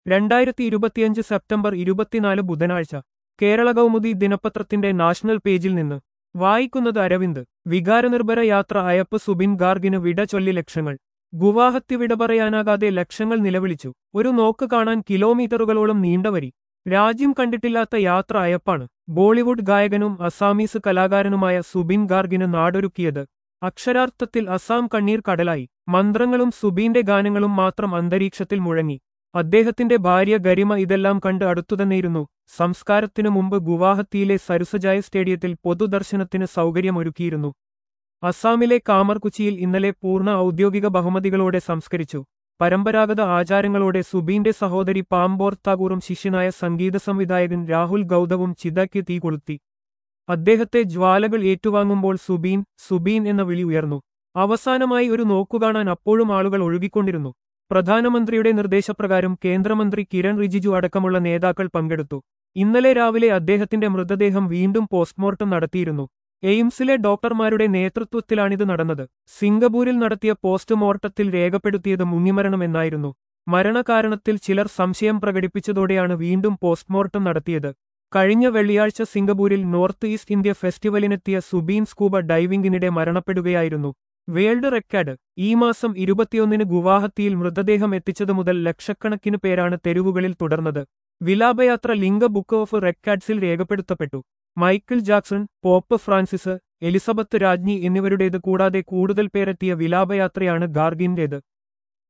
രണ്ടായിരത്തി ഇരുപത്തിയഞ്ച് സെപ്റ്റംബർ ഇരുപത്തിനാല് ബുധനാഴ്ച കേരള കൗമുദി ദിനപത്രത്തിന്റെ നാഷണൽ പേജിൽ നിന്ന് വായിക്കുന്നത് അരവിന്ദ് വികാരനിർഭര യാത്ര അയപ്പ് സുബിൻ ഗാർഗിന് വിട ചൊല്ലി ലക്ഷങ്ങൾ ഗുവാഹത്തി വിട പറയാനാകാതെ ലക്ഷങ്ങൾ നിലവിളിച്ചു ഒരു നോക്ക് കാണാൻ കിലോമീറ്ററുകളോളം നീണ്ടവരി രാജ്യം കണ്ടിട്ടില്ലാത്ത യാത്ര അയപ്പാണ് ബോളിവുഡ് ഗായകനും അസാമീസ് കലാകാരനുമായ സുബിൻ ഗാർഗിന് നാടൊരുക്കിയത് അക്ഷരാർത്ഥത്തിൽ അസാം കണ്ണീർ കടലായി മന്ത്രങ്ങളും സുബീന്റെ ഗാനങ്ങളും മാത്രം അന്തരീക്ഷത്തിൽ മുഴങ്ങി അദ്ദേഹത്തിന്റെ ഭാര്യ ഗരിമ ഇതെല്ലാം കണ്ട് അടുത്തുതന്നെയിരുന്നു സംസ്കാരത്തിനു മുമ്പ് ഗുവാഹത്തിയിലെ സരുസജായ സ്റ്റേഡിയത്തിൽ പൊതുദർശനത്തിന് സൗകര്യമൊരുക്കിയിരുന്നു അസാമിലെ കാമർകുച്ചിയിൽ ഇന്നലെ പൂർണ്ണ ഔദ്യോഗിക ബഹുമതികളോടെ സംസ്കരിച്ചു പരമ്പരാഗത ആചാരങ്ങളോടെ സുബീന്റെ സഹോദരി പാംബോർ താകൂറും ശിഷ്യനായ സംഗീത സംവിധായകൻ രാഹുൽ ഗൗതവും ചിതയ്ക്ക് തീ കൊളുത്തി അദ്ദേഹത്തെ ജ്വാലകൾ ഏറ്റുവാങ്ങുമ്പോൾ സുബീൻ സുബീൻ എന്ന വിളി ഉയർന്നു അവസാനമായി ഒരു നോക്കുകാണാൻ അപ്പോഴും ആളുകൾ ഒഴുകിക്കൊണ്ടിരുന്നു പ്രധാനമന്ത്രിയുടെ നിർദ്ദേശപ്രകാരം കേന്ദ്രമന്ത്രി കിരൺ റിജിജു അടക്കമുള്ള നേതാക്കൾ പങ്കെടുത്തു ഇന്നലെ രാവിലെ അദ്ദേഹത്തിന്റെ മൃതദേഹം വീണ്ടും പോസ്റ്റ്മോർട്ടം നടത്തിയിരുന്നു എയിംസിലെ ഡോക്ടർമാരുടെ നേതൃത്വത്തിലാണിത് നടന്നത് സിംഗപ്പൂരിൽ നടത്തിയ പോസ്റ്റ്മോർട്ടത്തിൽ രേഖപ്പെടുത്തിയത് മുങ്ങിമരണമെന്നായിരുന്നു മരണകാരണത്തിൽ ചിലർ സംശയം പ്രകടിപ്പിച്ചതോടെയാണ് വീണ്ടും പോസ്റ്റ്മോർട്ടം നടത്തിയത് കഴിഞ്ഞ വെള്ളിയാഴ്ച സിംഗപ്പൂരിൽ നോർത്ത് ഈസ്റ്റ് ഇന്ത്യ ഫെസ്റ്റിവലിനെത്തിയ സുബീൻ സ്കൂബ ഡൈവിംഗിനിടെ മരണപ്പെടുകയായിരുന്നു വേൾഡ് റെക്കോർഡ് ഈ മാസം ഇരുപത്തിയൊന്നിന് ഗുവാഹത്തിയിൽ മൃതദേഹം എത്തിച്ചതു മുതൽ ലക്ഷക്കണക്കിന് പേരാണ് തെരുവുകളിൽ തുടർന്നത് വിലാപയാത്ര ലിംഗ ബുക്ക് ഓഫ് റെക്കോർഡ്സിൽ രേഖപ്പെടുത്തപ്പെട്ടു Michael Jackson pope Francis Elizabeth രാജ്ഞി എന്നിവരുടേത് കൂടാതെ കൂടുതൽ പേരെത്തിയ വിലാപയാത്രയാണ് ഗാർഗിന്റേത്